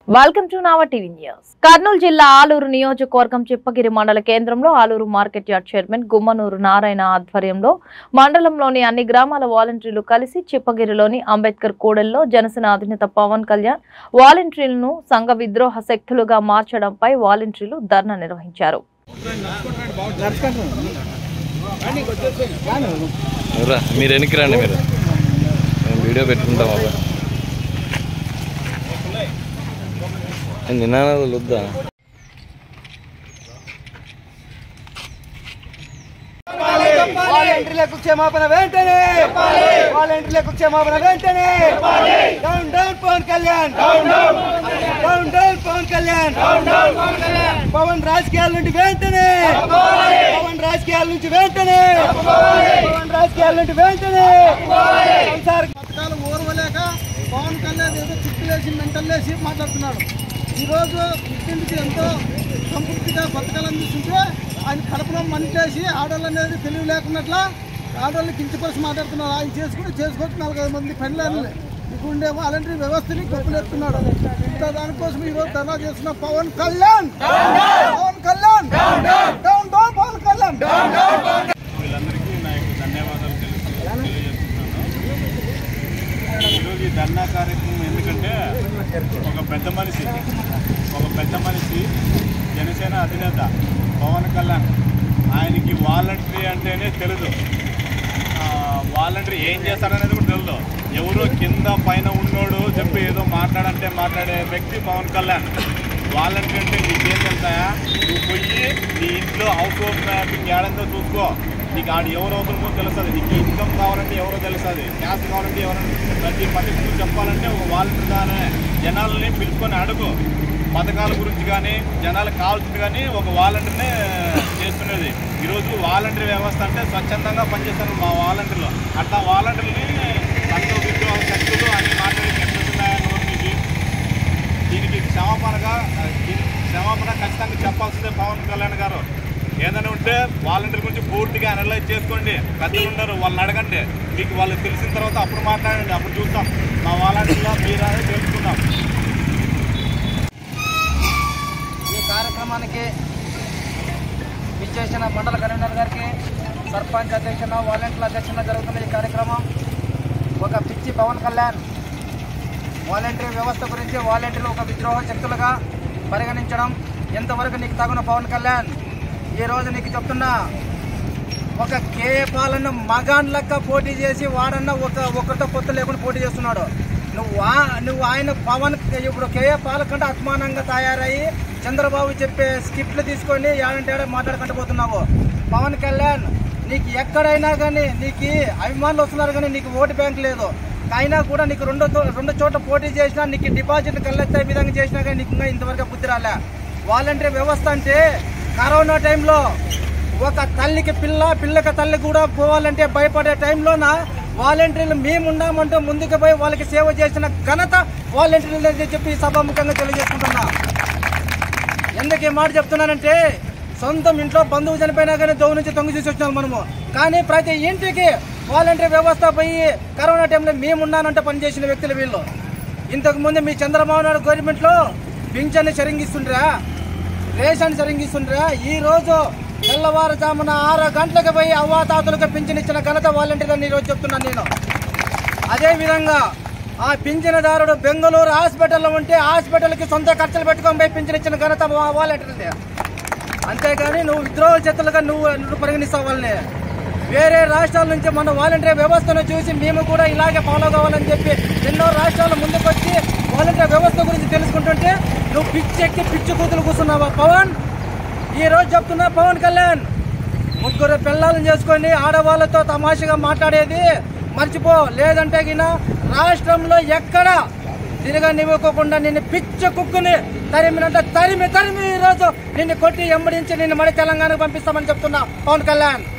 welcome to Nava TV news Kurnool జిల్లా ఆలూరు నియోజకవర్గం చిప్పగిరి మండల కేంద్రంలో Aluru market yard chairman Gummanur Narayana ఆధ్వర్యంలో మండలంలోని అన్ని గ్రామాల వాలంటీర్లు కలిసి చిప్పగిరిలోని అంబేద్కర్ కూడలిలో జనసేన అధినేత పవన్ కళ్యాణ్ వాలంటీర్లను సంఘ విద్రోహ శక్తులుగా మార్చడంపై వాలంటీర్లు ధర్నా నిర్వహించారు రా మీరు వెనక్కి రండి మీరు మేము వీడియో పెట్టుకుంటాం అబ్బా నినాదాలు వద్దా వాలంటీర్లకు క్షమాపణ వెంటనే వాలంటీర్లకు క్షమాపణ వెంటనే down down Pawan Kalyan down down Pawan Kalyan Pawan రాజకీయాల నుండి వెంటనే పవన్ రాజకీయాల నుంచి వెంటనే పవన్ రాజకీయాల నుండి వెంటనే సంసార పథకాలు ఓర్వలేక పవన్ కళ్యాణ్ ఏదో చిట్టులేసి మెంటల్లేసి మాట్లాడుతున్నాడు ఈరోజు ఇంటింటికి ఎంతో సంతృప్తిగా పథకాలు అందిస్తుంటే ఆయన కడపలో మంటేసి ఆడవాళ్ళు అనేది తెలివి లేకున్నట్ల ఆడవాళ్ళు కించపరిచి మాట్లాడుతున్నారు ఆయన చేసుకుని చేసుకోవచ్చు నలభై మంది పెళ్ళని ఇప్పుడు ఉండే వాలంటీర్ వ్యవస్థని గొప్పలేస్తున్నాడు ఇంత దానికోసం ఈరోజు ధర్నా చేస్తున్న పవన్ కళ్యాణ్ పవన్ కళ్యాణ్ డౌన్ డౌన్ పవన్ కళ్యాణ్ వీళ్ళందరికీ నా యొక్క ధన్యవాదాలు తెలుసు తెలియజేస్తున్నాను ఈరోజు ఈ ధర్నా కార్యక్రమం ఎందుకంటే ఒక పెద్ద మనిషి ఒక పెద్ద మనిషి జనసేన అధినేత పవన్ కళ్యాణ్ ఆయనకి వాలంటరీ అంటేనే తెలుసు వాలంటరీ ఏం చేస్తాడనేది కూడా తెలియదు ఎవరో కింద పైన ఉన్నోడు చెప్పి ఏదో మాట్లాడంటే మాట్లాడే వ్యక్తి పవన్ కళ్యాణ్ వాలంటరీ అంటే నీకేం తెలుసాయా నువ్వు పోయి నీ ఇంట్లో హౌస్ హోల్డ్ మ్యాపింగ్ ఏడంతో చూసుకో నీకు ఆడు ఎవరు అవసరమో తెలుస్తుంది నీకు ఇన్కమ్ కావాలంటే ఎవరో తెలుస్తుంది క్యాష్ కావాలంటే ఎవరో ప్రతి పనికి నువ్వు చెప్పాలంటే ఒక వాలంటీర్ కానీ జనాలని పిలుచుకొని అడుగు పథకాల గురించి కానీ జనాలకు కావాల్సింది కానీ ఒక వాలంటీర్నే చేస్తున్నది ఈరోజు వాలంటీర్ వ్యవస్థ అంటే స్వచ్ఛందంగా పనిచేస్తారు మా వాలంటీర్లు అట్లా వాలంటీర్ని సంఘ విద్రోహ శక్తులు అని మాట్లాడి చెప్తున్నాయని మీకు దీనికి క్షమాపణగా దీనికి క్షమాపణ ఖచ్చితంగా చెప్పాల్సిందే పవన్ కళ్యాణ్ గారు ఏదైనా ఉంటే వాలంటీర్ గురించి పూర్తిగా అనలైజ్ చేసుకోండి పెద్దలు ఉండరు వాళ్ళని అడగండి మీకు వాళ్ళు తెలిసిన తర్వాత అప్పుడు మాట్లాడండి అప్పుడు చూస్తాం మా వాలంటీర్లో మీరు అనేది తెలుసుకుందాం ఈ కార్యక్రమానికి విచ్చేసిన మండల కన్వీనర్ గారికి సర్పంచ్ అధ్యక్షన వాలంటీర్ల అధ్యక్షన జరుగుతున్న ఈ కార్యక్రమం ఒక పిచ్చి పవన్ కళ్యాణ్ వాలంటీర్ వ్యవస్థ గురించి వాలంటీర్లు ఒక విద్రోహ శక్తులుగా పరిగణించడం ఎంతవరకు నీకు తగున పవన్ కళ్యాణ్ ఈ రోజు నీకు చెప్తున్నా ఒక కేఏ పాలన మగాన్ లెక్క పోటీ చేసి వాడన్న ఒక ఒకరితో పొత్తు లేకుండా పోటీ చేస్తున్నాడు నువ్వు ఆ- నువ్వు ఆయన పవన్ ఇప్పుడు కేఏ పాలకంటే అసమానంగా తయారయ్యి చంద్రబాబు చెప్పే స్క్రిప్ట్లు తీసుకొని ఏడంటే ఏడా మాట్లాడుకుంటూ పోతున్నావు పవన్ కళ్యాణ్ నీకు ఎక్కడైనా కానీ నీకు అభిమానులు వస్తున్నారు కానీ నీకు ఓటు బ్యాంక్ లేదు అయినా కూడా నీకు రెండు తో- రెండు చోట్ల పోటీ చేసినా నీకు డిపాజిట్ కళ్ళెత్తే విధంగా చేసినా కానీ నీకు ఇంకా ఇంతవరకు బుద్ధి రాలే వాలంటీర్ వ్యవస్థ అంటే కరోనా టైంలో ఒక తల్లికి పిల్ల పిల్లకి తల్లి కూడా పోవాలంటే భయపడే టైంలోన వాలంటీర్లు మేమున్నామంటూ ముందుకు పోయి వాళ్ళకి సేవ చేసిన ఘనత వాలంటీర్లు అని చెప్పి సభాముఖంగా తెలియజేసుకుంటున్నా ఎందుకు ఈ మాట చెప్తున్నానంటే సొంతం ఇంట్లో బంధువు చనిపోయినా కానీ దోవు నుంచి తొంగి చూసి వచ్చినాం మనము కానీ ప్రతి ఇంటికి వాలంటీర్ వ్యవస్థ పోయి కరోనా టైంలో మేమున్నానంటే పనిచేసిన వ్యక్తులు వీళ్ళు ఇంతకు ముందు మీ చంద్రబాబు నాయుడు గవర్నమెంట్లో పింఛన్ని సరింగిస్తుండ్రా రేషన్ సరింగిస్తుండ్రా ఈ రోజు తెల్లవారుజామున ఆరు గంటలకు పోయి అవ్వాతాతలకు పింఛన్ ఇచ్చిన ఘనత వాలంటీర్ అని ఈ రోజు చెప్తున్నాను నేను అదే విధంగా ఆ పింఛనదారుడు బెంగళూరు హాస్పిటల్లో ఉంటే హాస్పిటల్కి సొంత ఖర్చులు పెట్టుకొని పోయి పింఛన్ ఇచ్చిన ఘనత వా- వాలంటీర్దే అంతేగాని నువ్వు విద్రోహ చేతులుగా నువ్వు నువ్వు పరిగణిస్తావు వాళ్ళని వేరే రాష్ట్రాల నుంచి మన వాలంటీర్ వ్యవస్థను చూసి మేము కూడా ఇలాగే ఫాలో కావాలని చెప్పి ఎన్నో రాష్ట్రాలు ముందుకొచ్చి వాలంటీర్ వ్యవస్థ గురించి తెలుసుకుంటుంటే నువ్వు పిచ్చెక్కి పిచ్చి కూతులు కూర్చున్నావా పవన్ ఈ రోజు చెప్తున్నా పవన్ కళ్యాణ్ ముగ్గురు పిల్లలను చేసుకొని ఆడవాళ్ళతో తమాషగా మాట్లాడేది మర్చిపో లేదంటే గిన రాష్ట్రంలో ఎక్కడ తిరగనివ్వకోకుండా నిన్ను పిచ్చ కుక్కుని తరిమినంత తరిమి తరిమి ఈ రోజు నిన్ను కొట్టి ఎంబడించి నిన్ను మడి తెలంగాణకు పంపిస్తామని చెప్తున్నా పవన్ కళ్యాణ్